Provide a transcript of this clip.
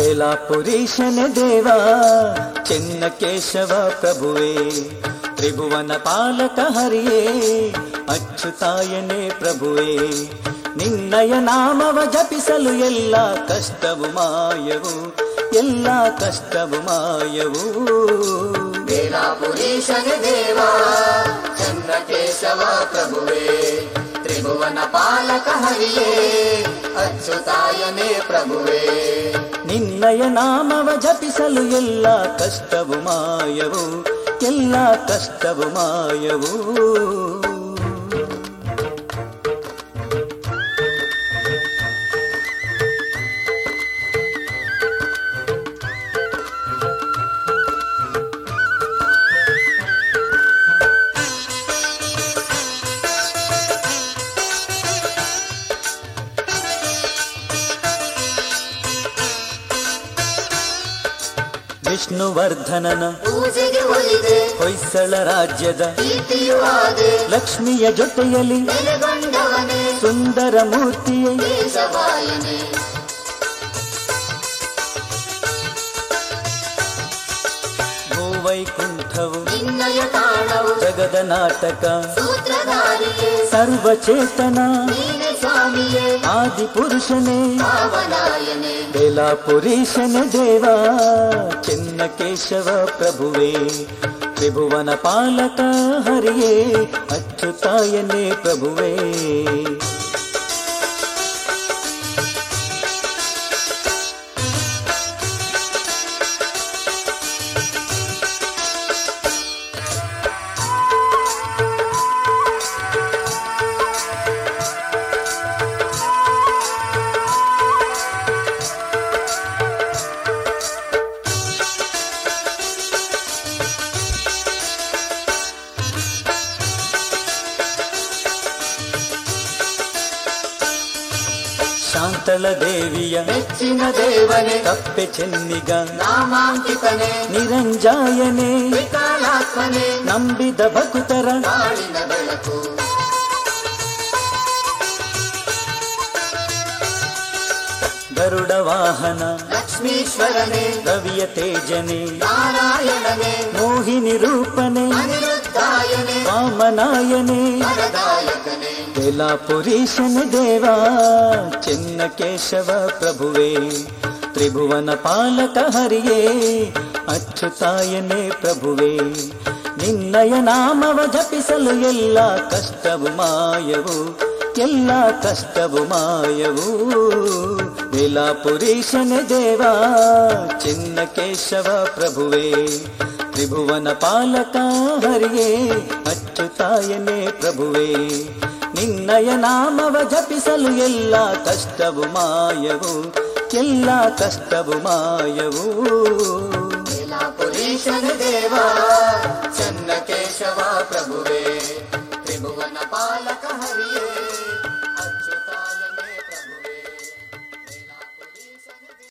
ಬೇಲಾಪುರೀಶನ ದೇವ ಚೆನ್ನ ಕೇಶವ ಪ್ರಭುವೇ ತ್ರಿಭುವನ ಪಾಲಕ ಹರಿಯೇ ಅಚ್ಚುತಾಯನೇ ಪ್ರಭುವೇ ನಿನ್ನಯ ನಾಮವ ಜಪಿಸಲು ಎಲ್ಲ ಕಷ್ಟವು ಮಾಯವು ಎಲ್ಲ ಕಷ್ಟವು ಮಾಯವು ಬೇಲಾಪುರೀಶನ ದೇವ ಚಂದ್ರ ಕೇಶವ ಪ್ರಭುವೇ ತ್ರಿಭುವನ ಪಾಲಕ ಹರಿಯೇ ಅಚ್ಯುತಾಯನೇ ಪ್ರಭುವೇ ನಿನ್ನಯ ನಾಮವ ಜಪಿಸಲು ಎಲ್ಲ ಕಷ್ಟವು ಮಾಯವು ಎಲ್ಲ ಕಷ್ಟವು ಮಾಯವು ವಿಷ್ಣುವರ್ಧನನ ಪೂಜೆಗೆ ಒಲಿದೆ ಹೊಯ್ಸಳ ರಾಜ್ಯದ ಪ್ರೀತಿಯೂ ಆದೆ ಲಕ್ಷ್ಮಿಯ ಜೊತೆಯಲ್ಲಿ ನೆಲೆಗೊಂಡವನೇ ಸುಂದರ ಮೂರ್ತಿಯೇ ಕೇಶವಾಯನೇ ಭೂವೈಕುಂಠವು ನಿನ್ನಯ ತಾಣವು ಜಗದ ನಾಟಕ ಸೂತ್ರಧಾರಿಯೇ ಸರ್ವಚೇತನ ನೀನೆ ಸ್ವಾಮಿಯೇ ಆದಿ ಪುರುಷನೇ ಪಾವನಾಯನೇ ಬೇಲಾಪುರೀಶನ ದೇವ ಚೆನ್ನ ಕೇಶವ ಪ್ರಭುವೇ ತ್ರಿಭುವನ ಪಾಲಕ ಹರಿಯೇ ಅಚ್ಚುತಾಯನೇ ಪ್ರಭುವೇ ಶಾಂತಳ ದೇವಿಯ ಮೆಚ್ಚಿನ ದೇವನೇ ತಪ್ಪೆ ಚೆನ್ನಿಗ ನಾಮಾಂಕಿತನೇ ನಿರಂಜಾಯನೇ ವಿಕಾಲಾತ್ಮನೇ ನಂಬಿದ ಭಕ್ತರ ಬಾಳಿನ ಬೆಳಕು ಗರುಡ ವಾಹನ ಲಕ್ಷ್ಮೀಶ್ವರನೇ ರವಿಯ ತೇಜನೆ ನಾರಾಯಣನೇ ಮೋಹಿನಿ ರೂಪನೆ ಅನಿರುದ್ಧಾಯನೇ ವಾಮನಾಯನೇ ವರದಾಯಕನೇ ಬೇಲಾಪುರೀಶನ ದೇವ ಚೆನ್ನ ಕೇಶವ ಪ್ರಭುವೇ ತ್ರಿಭುವನ ಪಾಲಕ ಹರಿಯೇ ಅಚ್ಚುತಾಯನೇ ಪ್ರಭುವೇ ನಿನ್ನಯ ನಾಮವ ಜಪಿಸಲು ಎಲ್ಲ ಕಷ್ಟವು ಮಾಯವು ಎಲ್ಲ ಕಷ್ಟವು ಮಾಯವು ಬೇಲಾಪುರೀಶನ ದೇವ ಚಿನ್ನ ಕೇಶವ ಪ್ರಭುವೇ ತ್ರಿಭುವನ ಪಾಲಕ ಹರಿಯೇ ಅಚ್ಚುತಾಯನೇ ಪ್ರಭುವೇ ನಿನ್ನಯ ನಾಮವ ಜಪಿಸಲು ಎಲ್ಲ ಕಷ್ಟವು ಮಾಯವು ಎಲ್ಲ ಕಷ್ಟವು ಮಾಯವು ಲೀಲಾಪುರೀಶನ ದೇವ ಚನ್ನ ಕೇಶವ ಪ್ರಭುವೇ ತ್ರಿಭುವನ ಪಾಲಕ ಹರಿಯೇ